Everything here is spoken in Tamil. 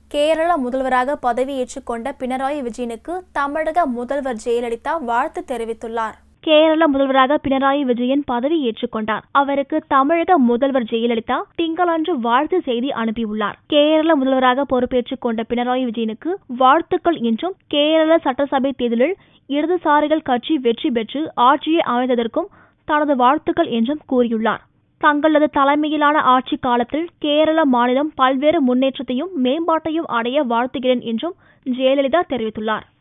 கேரள முதல்வராக பதவியேற்றுக் கொண்ட பினராயி விஜயனுக்கு தமிழக முதல்வர் ஜெயலலிதா வாழ்த்து தெரிவித்துள்ளார் கேரள முதல்வராக பினராயி விஜயன் பதவி ஏற்றுக்கொண்டார் அவருக்கு தமிழக முதல்வர் ஜெயலலிதா திங்களன்று வாழ்த்து செய்தி அனுப்பியுள்ளார் கேரள முதல்வராக பொறுப்பேற்றுக் கொண்ட பினராயி விஜயனுக்கு வாழ்த்துக்கள் என்றும் கேரள சட்டசபை தேர்தலில் இடதுசாரிகள் கட்சி வெற்றி பெற்று ஆட்சியை அமைத்ததற்கும் தனது வாழ்த்துக்கள் என்றும் கூறியுள்ளார் தங்களது தலைமையிலான ஆட்சி காலத்தில் கேரள மாநிலம் பல்வேறு முன்னேற்றத்தையும் மேம்பாட்டையும் அடைய வாழ்த்துகிறேன் என்றும் ஜெயலலிதா தெரிவித்துள்ளார்